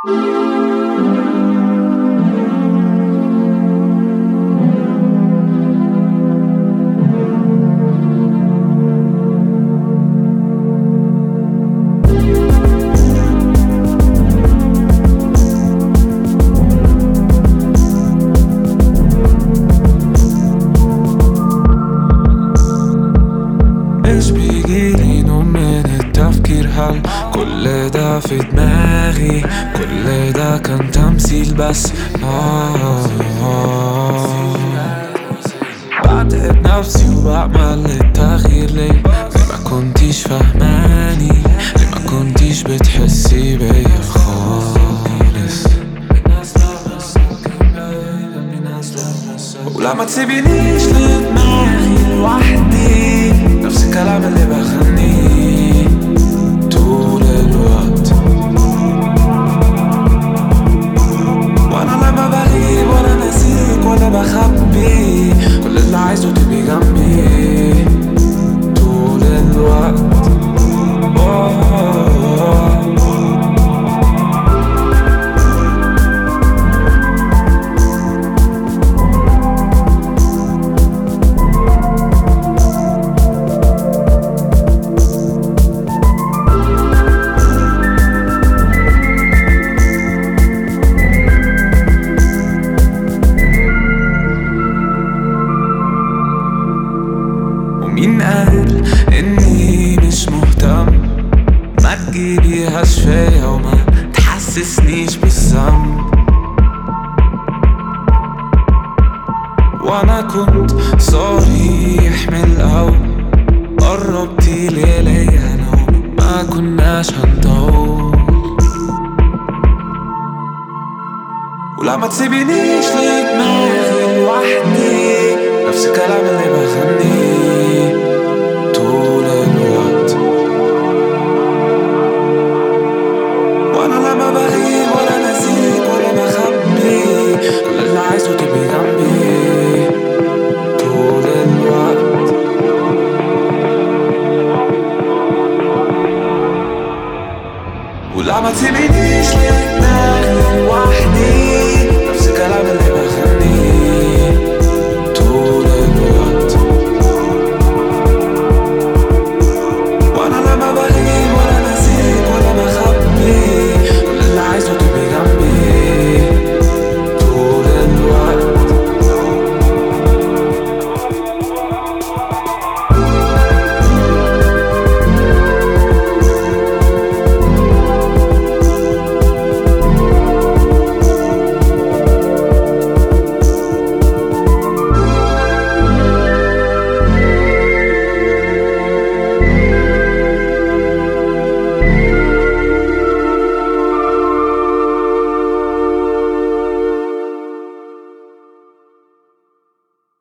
مش بيجيلي نوم من التفكير هل كل ده في دماغي كل ده كان تمثيل بس آه بعتقد نفسي وبعمل التغيير ليه ليه ما كنتيش فهماني ليه ما كنتيش بتحسي بيا خالص ولما تسيبينيش لدماغي لوحدي نفس الكلام اللي بغنيه طول الوقت وانا لما بغيب ولا ناسيك ولا بخبي كل اللي عايزه تبقي جنبي طول الوقت أوه. ومين قال اني مش مهتم ما تجيبيهاش فيا وما تحسسنيش بالذنب وانا كنت صريح من الاول قربتي لي ليا انا ما كناش هنطول ولما تسيبينيش لدماغي لوحدي نفس الكلام اللي بغنيه طول الوقت وانا لما بغيب ولا ناسيك ولا بخبي كل اللي عايزه تبقي جنبي طول الوقت ولما تسيبينيش لدماغي لوحدي